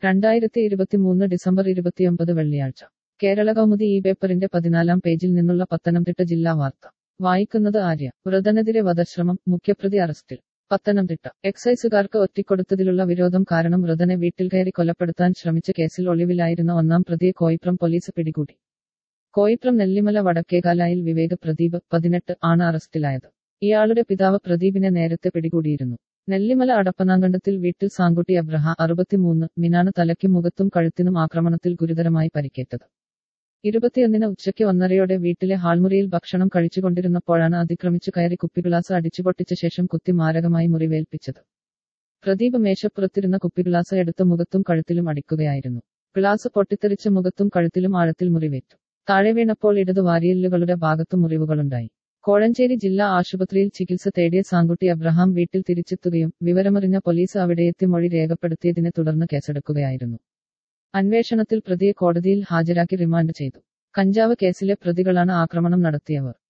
രണ്ടായിരത്തി ഇരുപത്തിമൂന്ന് ഡിസംബർ ഇരുപത്തിയൊമ്പത് വെള്ളിയാഴ്ച കേരള കൗമുദി ഈ പേപ്പറിന്റെ പതിനാലാം പേജിൽ നിന്നുള്ള പത്തനംതിട്ട ജില്ലാ വാർത്ത വായിക്കുന്നത് ആര്യ വ്രതനെതിരെ വധശ്രമം മുഖ്യപ്രതി അറസ്റ്റിൽ പത്തനംതിട്ട എക്സൈസുകാർക്ക് ഒറ്റിക്കൊടുത്തതിലുള്ള വിരോധം കാരണം വ്രതനെ വീട്ടിൽ കയറി കൊലപ്പെടുത്താൻ ശ്രമിച്ച കേസിൽ ഒളിവിലായിരുന്ന ഒന്നാം പ്രതിയെ കോയിപ്രം പോലീസ് പിടികൂടി കോയിപ്രം നെല്ലിമല വടക്കേകാലായിൽ വിവേക് പ്രദീപ് പതിനെട്ട് ആണ് അറസ്റ്റിലായത് ഇയാളുടെ പിതാവ് പ്രദീപിനെ നേരത്തെ പിടികൂടിയിരുന്നു നെല്ലിമല അടപ്പനാങ്കണ്ടത്തിൽ വീട്ടിൽ സാങ്കുട്ടി അബ്രഹ അറുപത്തിമൂന്ന് മിനാണ് തലയ്ക്കും മുഖത്തും കഴുത്തിനും ആക്രമണത്തിൽ ഗുരുതരമായി പരിക്കേറ്റത് ഇരുപത്തിയൊന്നിന് ഉച്ചയ്ക്ക് ഒന്നരയോടെ വീട്ടിലെ ഹാൾമുറിയിൽ ഭക്ഷണം കഴിച്ചുകൊണ്ടിരുന്നപ്പോഴാണ് അതിക്രമിച്ചു കയറി കുപ്പിഗ്ലാസ് അടിച്ചുപൊട്ടിച്ച ശേഷം കുത്തി മാരകമായി മുറിവേൽപ്പിച്ചത് പ്രദീപ് മേശപ്പുറത്തിരുന്ന കുപ്പിഗ്ലാസ് എടുത്ത് മുഖത്തും കഴുത്തിലും അടിക്കുകയായിരുന്നു ഗ്ലാസ് പൊട്ടിത്തെറിച്ച് മുഖത്തും കഴുത്തിലും ആഴത്തിൽ മുറിവേറ്റു താഴെ വീണപ്പോൾ ഇടതു വാരിയല്ലുകളുടെ ഭാഗത്തു മുറിവുകളുണ്ടായി കോഴഞ്ചേരി ജില്ലാ ആശുപത്രിയിൽ ചികിത്സ തേടിയ സാങ്കുട്ടി അബ്രഹാം വീട്ടിൽ തിരിച്ചെത്തുകയും വിവരമറിഞ്ഞ പോലീസ് അവിടെയെത്തി മൊഴി രേഖപ്പെടുത്തിയതിനെ തുടർന്ന് കേസെടുക്കുകയായിരുന്നു അന്വേഷണത്തിൽ പ്രതിയെ കോടതിയിൽ ഹാജരാക്കി റിമാൻഡ് ചെയ്തു കഞ്ചാവ് കേസിലെ പ്രതികളാണ് ആക്രമണം നടത്തിയവർ